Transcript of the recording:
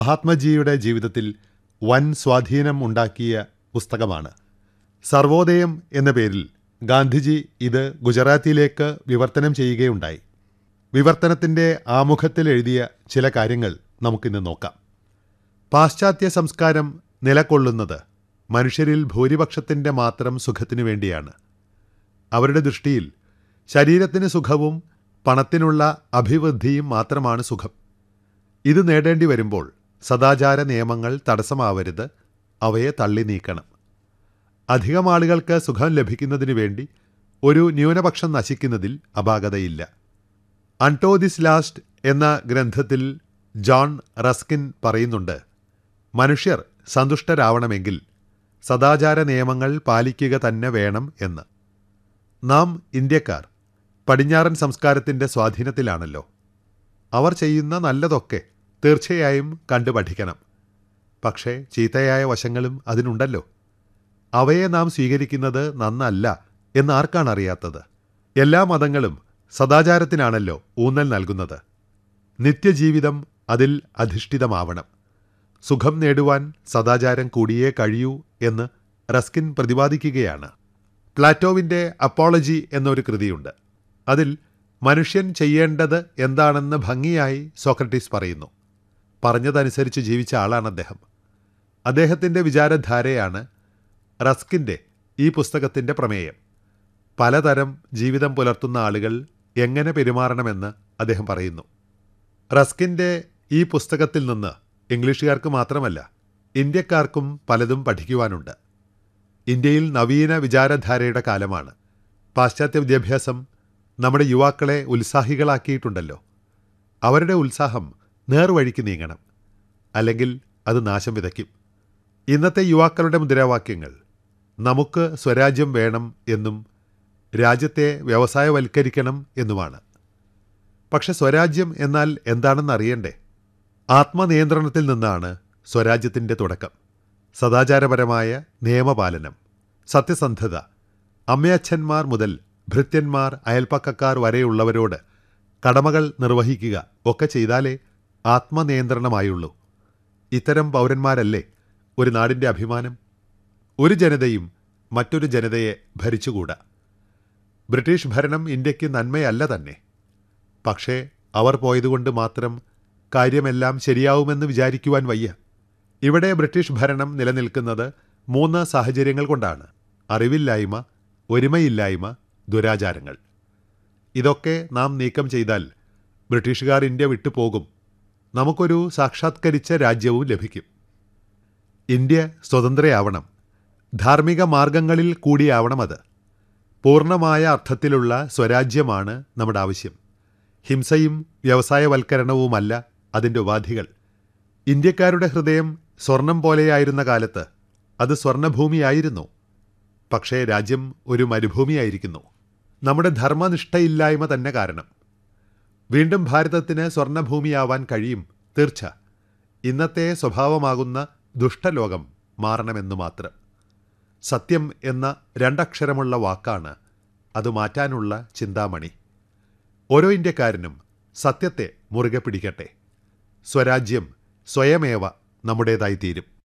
മഹാത്മജിയുടെ ജീവിതത്തിൽ വൻ സ്വാധീനം ഉണ്ടാക്കിയ പുസ്തകമാണ് സർവോദയം എന്ന പേരിൽ ഗാന്ധിജി ഇത് ഗുജറാത്തിയിലേക്ക് വിവർത്തനം ചെയ്യുകയുണ്ടായി വിവർത്തനത്തിൻ്റെ ആമുഖത്തിൽ എഴുതിയ ചില കാര്യങ്ങൾ നമുക്കിന്ന് നോക്കാം പാശ്ചാത്യ സംസ്കാരം നിലകൊള്ളുന്നത് മനുഷ്യരിൽ ഭൂരിപക്ഷത്തിൻ്റെ മാത്രം സുഖത്തിനു വേണ്ടിയാണ് അവരുടെ ദൃഷ്ടിയിൽ ശരീരത്തിന് സുഖവും പണത്തിനുള്ള അഭിവൃദ്ധിയും മാത്രമാണ് സുഖം ഇത് നേടേണ്ടി വരുമ്പോൾ സദാചാര നിയമങ്ങൾ തടസ്സമാവരുത് അവയെ തള്ളി നീക്കണം അധികം ആളുകൾക്ക് സുഖം ലഭിക്കുന്നതിനു വേണ്ടി ഒരു ന്യൂനപക്ഷം നശിക്കുന്നതിൽ അപാകതയില്ല അൺടോദിസ് ലാസ്റ്റ് എന്ന ഗ്രന്ഥത്തിൽ ജോൺ റസ്കിൻ പറയുന്നുണ്ട് മനുഷ്യർ സന്തുഷ്ടരാവണമെങ്കിൽ സദാചാര നിയമങ്ങൾ പാലിക്കുക തന്നെ വേണം എന്ന് നാം ഇന്ത്യക്കാർ പടിഞ്ഞാറൻ സംസ്കാരത്തിൻ്റെ സ്വാധീനത്തിലാണല്ലോ അവർ ചെയ്യുന്ന നല്ലതൊക്കെ തീർച്ചയായും കണ്ടു പഠിക്കണം പക്ഷേ ചീത്തയായ വശങ്ങളും അതിനുണ്ടല്ലോ അവയെ നാം സ്വീകരിക്കുന്നത് നന്നല്ല എന്നാർക്കാണ് അറിയാത്തത് എല്ലാ മതങ്ങളും സദാചാരത്തിനാണല്ലോ ഊന്നൽ നൽകുന്നത് നിത്യജീവിതം അതിൽ അധിഷ്ഠിതമാവണം സുഖം നേടുവാൻ സദാചാരം കൂടിയേ കഴിയൂ എന്ന് റസ്കിൻ പ്രതിപാദിക്കുകയാണ് പ്ലാറ്റോവിൻ്റെ അപ്പോളജി എന്നൊരു കൃതിയുണ്ട് അതിൽ മനുഷ്യൻ ചെയ്യേണ്ടത് എന്താണെന്ന് ഭംഗിയായി സോക്രട്ടീസ് പറയുന്നു പറഞ്ഞതനുസരിച്ച് ജീവിച്ച ആളാണ് അദ്ദേഹം അദ്ദേഹത്തിൻ്റെ വിചാരധാരയാണ് റസ്കിൻ്റെ ഈ പുസ്തകത്തിൻ്റെ പ്രമേയം പലതരം ജീവിതം പുലർത്തുന്ന ആളുകൾ എങ്ങനെ പെരുമാറണമെന്ന് അദ്ദേഹം പറയുന്നു റസ്കിൻ്റെ ഈ പുസ്തകത്തിൽ നിന്ന് ഇംഗ്ലീഷുകാർക്ക് മാത്രമല്ല ഇന്ത്യക്കാർക്കും പലതും പഠിക്കുവാനുണ്ട് ഇന്ത്യയിൽ നവീന വിചാരധാരയുടെ കാലമാണ് പാശ്ചാത്യ വിദ്യാഭ്യാസം നമ്മുടെ യുവാക്കളെ ഉത്സാഹികളാക്കിയിട്ടുണ്ടല്ലോ അവരുടെ ഉത്സാഹം നേർവഴിക്ക് നീങ്ങണം അല്ലെങ്കിൽ അത് നാശം വിതയ്ക്കും ഇന്നത്തെ യുവാക്കളുടെ മുദ്രാവാക്യങ്ങൾ നമുക്ക് സ്വരാജ്യം വേണം എന്നും രാജ്യത്തെ വ്യവസായവൽക്കരിക്കണം എന്നുമാണ് പക്ഷെ സ്വരാജ്യം എന്നാൽ എന്താണെന്ന് അറിയണ്ടേ ആത്മനിയന്ത്രണത്തിൽ നിന്നാണ് സ്വരാജ്യത്തിൻ്റെ തുടക്കം സദാചാരപരമായ നിയമപാലനം സത്യസന്ധത അമ്മയച്ഛന്മാർ മുതൽ ഭൃത്യന്മാർ അയൽപ്പക്കക്കാർ വരെയുള്ളവരോട് കടമകൾ നിർവഹിക്കുക ഒക്കെ ചെയ്താലേ ആത്മനിയന്ത്രണമായുള്ളൂ ഇത്തരം പൗരന്മാരല്ലേ ഒരു നാടിൻ്റെ അഭിമാനം ഒരു ജനതയും മറ്റൊരു ജനതയെ ഭരിച്ചുകൂടാ ബ്രിട്ടീഷ് ഭരണം ഇന്ത്യക്ക് നന്മയല്ല തന്നെ പക്ഷേ അവർ പോയതുകൊണ്ട് മാത്രം കാര്യമെല്ലാം ശരിയാവുമെന്ന് വിചാരിക്കുവാൻ വയ്യ ഇവിടെ ബ്രിട്ടീഷ് ഭരണം നിലനിൽക്കുന്നത് മൂന്ന് സാഹചര്യങ്ങൾ കൊണ്ടാണ് അറിവില്ലായ്മ ഒരുമയില്ലായ്മ ദുരാചാരങ്ങൾ ഇതൊക്കെ നാം നീക്കം ചെയ്താൽ ബ്രിട്ടീഷുകാർ ഇന്ത്യ വിട്ടുപോകും നമുക്കൊരു സാക്ഷാത്കരിച്ച രാജ്യവും ലഭിക്കും ഇന്ത്യ സ്വതന്ത്രയാവണം ധാർമ്മിക മാർഗങ്ങളിൽ കൂടിയാവണം അത് പൂർണ്ണമായ അർത്ഥത്തിലുള്ള സ്വരാജ്യമാണ് നമ്മുടെ ആവശ്യം ഹിംസയും വ്യവസായവൽക്കരണവുമല്ല അതിൻ്റെ ഉപാധികൾ ഇന്ത്യക്കാരുടെ ഹൃദയം സ്വർണം പോലെയായിരുന്ന കാലത്ത് അത് സ്വർണഭൂമിയായിരുന്നു പക്ഷേ രാജ്യം ഒരു മരുഭൂമിയായിരിക്കുന്നു നമ്മുടെ ധർമ്മനിഷ്ഠയില്ലായ്മ തന്നെ കാരണം വീണ്ടും ഭാരതത്തിന് സ്വർണഭൂമിയാവാൻ കഴിയും തീർച്ച ഇന്നത്തെ സ്വഭാവമാകുന്ന ദുഷ്ടലോകം മാറണമെന്നു മാത്രം സത്യം എന്ന രണ്ടക്ഷരമുള്ള വാക്കാണ് അത് മാറ്റാനുള്ള ചിന്താമണി ഓരോ ഇന്ത്യക്കാരനും സത്യത്തെ മുറുകെ പിടിക്കട്ടെ സ്വരാജ്യം സ്വയമേവ നമ്മുടേതായി തീരും